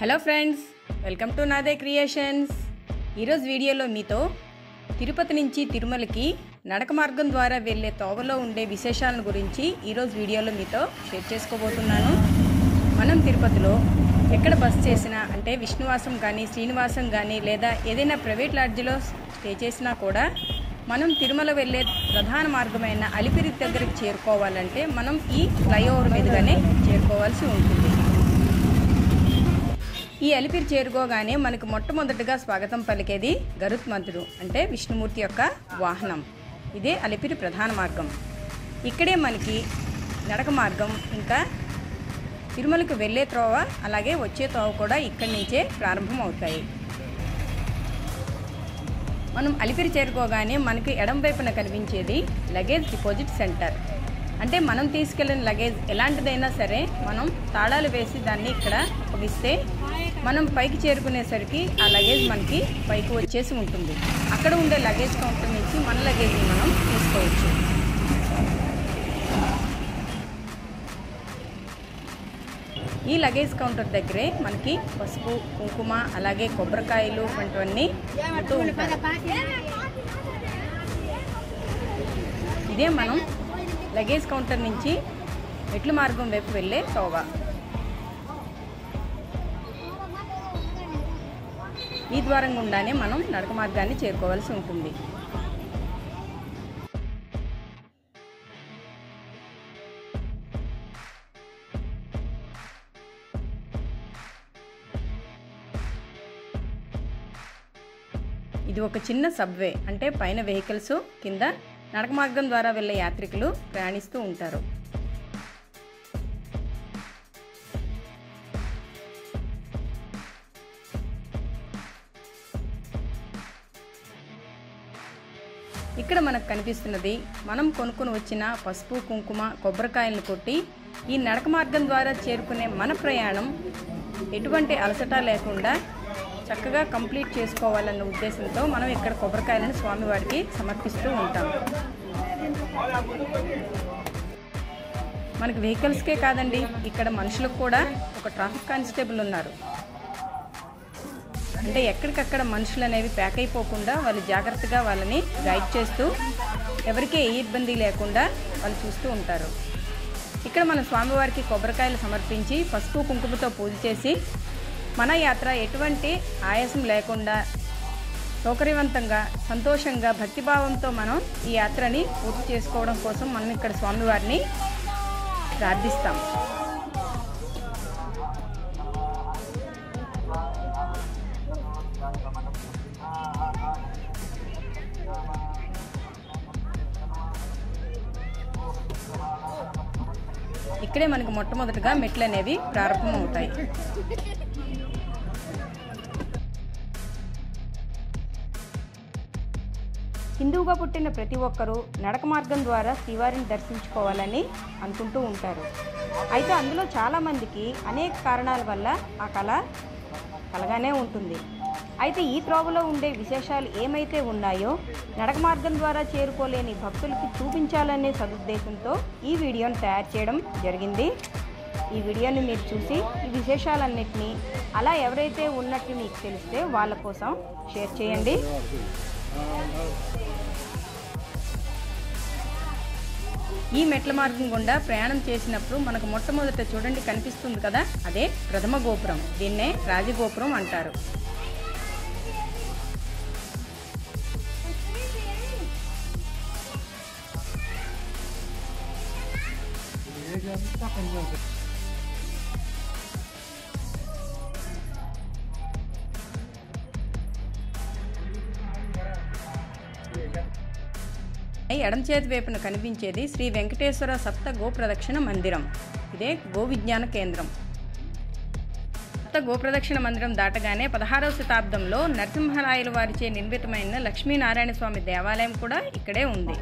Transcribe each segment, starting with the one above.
hello friends welcome to నాదే creations ఈరోజు వీడియోలో మీతో తిరుపతి నుంచి తిరుమలకి నడక మార్గం ద్వారా వెళ్ళే తోవలో ఉండే విశేషాలను గురించి ఈరోజు వీడియోలో మీతో షేర్ చేసుకోబోతున్నాను మనం తిరుపతిలో ఎక్కడ బస్ చేసినా అంటే విష్ణువాసం కానీ శ్రీనివాసం కానీ లేదా ఏదైనా ప్రైవేట్ లాడ్జిలో స్టే చేసినా కూడా మనం తిరుమల వెళ్ళే ప్రధాన మార్గమైన అలిపిరి దగ్గరికి చేరుకోవాలంటే మనం ఈ ఫ్లైఓవర్ మీదుగానే చేరుకోవాల్సి ఉంటుంది ఈ అలిపిరి చేరుకోగానే మనకు మొట్టమొదటిగా స్వాగతం పలికేది గరుత్మంతుడు అంటే విష్ణుమూర్తి యొక్క వాహనం ఇదే అలిపిరి ప్రధాన మార్గం ఇక్కడే మనకి నడక మార్గం ఇంకా తిరుమలకు వెళ్ళే త్రోవ అలాగే వచ్చే త్రోవ కూడా ఇక్కడి నుంచే ప్రారంభం అవుతాయి మనం అలిపిరి చేరుకోగానే మనకి ఎడం వైపున కనిపించేది లగేజ్ డిపాజిట్ సెంటర్ అంటే మనం తీసుకెళ్ళిన లగేజ్ ఎలాంటిదైనా సరే మనం తాళాలు వేసి దాన్ని ఇక్కడ అప్పగిస్తే మనం పైకి చేరుకునేసరికి ఆ లగేజ్ మనకి పైకి వచ్చేసి ఉంటుంది అక్కడ ఉండే లగేజ్ కౌంటర్ నుంచి మన లగేజ్ని మనం తీసుకోవచ్చు ఈ లగేజ్ కౌంటర్ దగ్గరే మనకి పసుపు కుంకుమ అలాగే కొబ్బరికాయలు వంటివన్నీ ఉంటూ ఉంటారు ఇదే మనం లగేజ్ కౌంటర్ నుంచి మెట్ల మార్గం వైపు వెళ్ళే తోవ ఈ ద్వారం గుండానే మనం నడక మార్గాన్ని చేరుకోవాల్సి ఉంటుంది ఇది ఒక చిన్న సబ్వే అంటే పైన వెహికల్స్ కింద నడక మార్గం ద్వారా వెళ్ళే యాత్రికులు ప్రయాణిస్తూ ఉంటారు ఇక్కడ మనకు కనిపిస్తున్నది మనం కొనుక్కొని వచ్చిన పసుపు కుంకుమ కొబ్బరికాయలను కొట్టి ఈ నడక మార్గం ద్వారా చేరుకునే మన ప్రయాణం ఎటువంటి అలసట లేకుండా చక్కగా కంప్లీట్ చేసుకోవాలన్న ఉద్దేశంతో మనం ఇక్కడ కొబ్బరికాయలను స్వామివారికి సమర్పిస్తూ ఉంటాం మనకి వెహికల్స్కే కాదండి ఇక్కడ మనుషులకు కూడా ఒక ట్రాఫిక్ కానిస్టేబుల్ ఉన్నారు అంటే ఎక్కడికక్కడ మనుషులు అనేవి ప్యాక్ అయిపోకుండా వాళ్ళు జాగ్రత్తగా వాళ్ళని గైడ్ చేస్తూ ఎవరికీ ఏ ఇబ్బంది లేకుండా వాళ్ళు చూస్తూ ఉంటారు ఇక్కడ మన స్వామివారికి కొబ్బరికాయలు సమర్పించి పసుపు కుంకుమతో పూజ చేసి మన యాత్ర ఎటువంటి ఆయాసం లేకుండా సౌకర్యవంతంగా సంతోషంగా భక్తిభావంతో మనం ఈ యాత్రని పూర్తి చేసుకోవడం కోసం మనం ఇక్కడ స్వామివారిని ప్రార్థిస్తాం ఇక్కడే మనకు మొట్టమొదటిగా మెట్లు అనేవి ప్రారంభం అవుతాయి హిందువుగా పుట్టిన ప్రతి ఒక్కరూ నడక మార్గం ద్వారా శ్రీవారిని దర్శించుకోవాలని అనుకుంటూ ఉంటారు అయితే అందులో చాలామందికి అనేక కారణాల వల్ల ఆ కళ కలగానే ఉంటుంది అయితే ఈ త్రోవలో ఉండే విశేషాలు ఏమైతే ఉన్నాయో నడక మార్గం ద్వారా చేరుకోలేని భక్తులకి చూపించాలనే సదుద్దేశంతో ఈ వీడియోను తయారు చేయడం జరిగింది ఈ వీడియోని మీరు చూసి ఈ విశేషాలన్నింటినీ అలా ఎవరైతే ఉన్నట్టు మీకు తెలిస్తే వాళ్ళ కోసం షేర్ చేయండి ఈ మెట్ల మార్గం గుండా ప్రయాణం చేసినప్పుడు మనకు మొట్టమొదట చూడండి కనిపిస్తుంది కదా అదే ప్రథమ గోపురం దీన్నే రాజగోపురం అంటారు ఎడం చేతి వైపున కనిపించేది శ్రీ వెంకటేశ్వర సప్త గోప్రదక్షిణ మందిరం ఇదే గోవిజ్ఞాన కేంద్రం సప్త గోప్రదక్షిణ మందిరం దాటగానే పదహారవ శతాబ్దంలో నరసింహరాయల వారిచే నిర్మితమైన లక్ష్మీనారాయణ స్వామి దేవాలయం కూడా ఇక్కడే ఉంది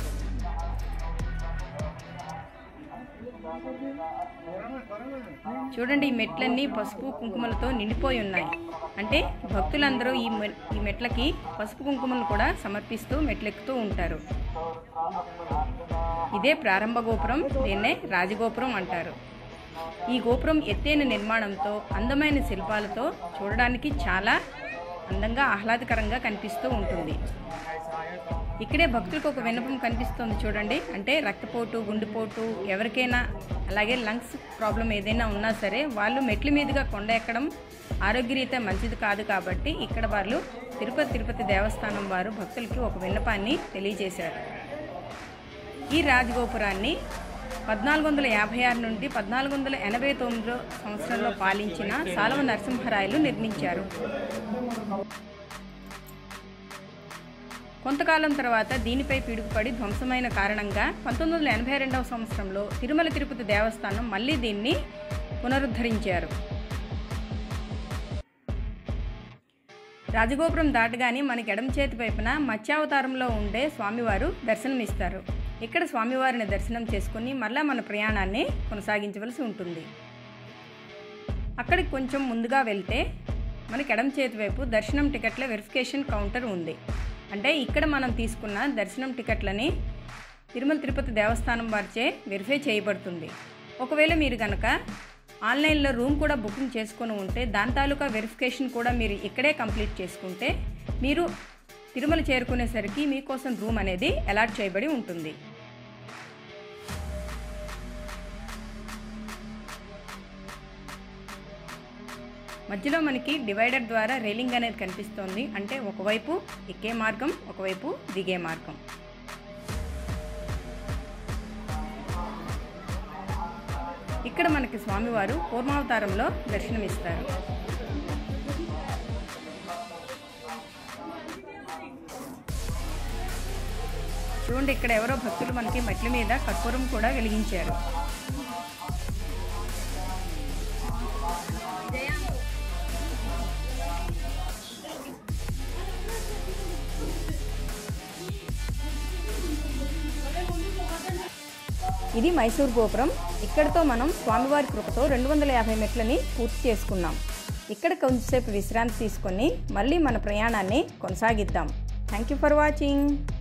చూడండి ఈ మెట్లన్నీ పసుపు కుంకుమలతో నిండిపోయి ఉన్నాయి అంటే భక్తులందరూ ఈ మె- ఈ మెట్లకి పసుపు కుంకుమలు కూడా సమర్పిస్తూ మెట్లెక్కుతూ ఉంటారు ఇదే ప్రారంభ గోపురం దీన్నే రాజగోపురం అంటారు ఈ గోపురం ఎత్తైన నిర్మాణంతో అందమైన శిల్పాలతో చూడడానికి చాలా అందంగా ఆహ్లాదకరంగా కనిపిస్తూ ఉంటుంది ఇక్కడే భక్తులకు ఒక విన్నపం కనిపిస్తుంది చూడండి అంటే రక్తపోటు గుండెపోటు ఎవరికైనా అలాగే లంగ్స్ ప్రాబ్లం ఏదైనా ఉన్నా సరే వాళ్ళు మెట్ల మీదుగా కొండ ఎక్కడం ఆరోగ్యరీత్యా మంచిది కాదు కాబట్టి ఇక్కడ వాళ్ళు తిరుపతి తిరుపతి దేవస్థానం వారు భక్తులకి ఒక విన్నపాన్ని తెలియజేశారు ఈ రాజగోపురాన్ని పద్నాలుగు వందల యాభై ఆరు నుండి పద్నాలుగు వందల ఎనభై తొమ్మిదో సంవత్సరంలో పాలించిన సాలవ నరసింహరాయలు నిర్మించారు కొంతకాలం తర్వాత దీనిపై పిడుగుపడి ధ్వంసమైన కారణంగా పంతొమ్మిది వందల ఎనభై రెండవ సంవత్సరంలో తిరుమల తిరుపతి దేవస్థానం మళ్ళీ దీన్ని పునరుద్ధరించారు రాజగోపురం దాటగానే మనకి ఎడమ చేతి వైపున మత్స్యావతారంలో ఉండే స్వామివారు దర్శనమిస్తారు ఇక్కడ స్వామివారిని దర్శనం చేసుకుని మళ్ళా మన ప్రయాణాన్ని కొనసాగించవలసి ఉంటుంది అక్కడికి కొంచెం ముందుగా వెళ్తే మనకి ఎడమ చేతి వైపు దర్శనం టికెట్ల వెరిఫికేషన్ కౌంటర్ ఉంది అంటే ఇక్కడ మనం తీసుకున్న దర్శనం టికెట్లని తిరుమల తిరుపతి దేవస్థానం వారిచే వెరిఫై చేయబడుతుంది ఒకవేళ మీరు కనుక ఆన్లైన్లో రూమ్ కూడా బుకింగ్ చేసుకొని ఉంటే దాని తాలూకా వెరిఫికేషన్ కూడా మీరు ఇక్కడే కంప్లీట్ చేసుకుంటే మీరు తిరుమల చేరుకునేసరికి మీకోసం రూమ్ అనేది అలాట్ చేయబడి ఉంటుంది మధ్యలో మనకి డివైడర్ ద్వారా రైలింగ్ అనేది కనిపిస్తోంది అంటే ఒకవైపు ఎక్కే మార్గం ఒకవైపు దిగే మార్గం ఇక్కడ మనకి స్వామివారు కూర్మావతారంలో దర్శనమిస్తారు చూడండి ఇక్కడ ఎవరో భక్తులు మనకి మెట్ల మీద కర్పూరం కూడా వెలిగించారు ఇది మైసూర్ గోపురం ఇక్కడితో మనం స్వామివారి కృపతో రెండు వందల యాభై మెట్లని పూర్తి చేసుకున్నాం ఇక్కడ కొంచెంసేపు విశ్రాంతి తీసుకొని మళ్ళీ మన ప్రయాణాన్ని కొనసాగిద్దాం థ్యాంక్ యూ ఫర్ వాచింగ్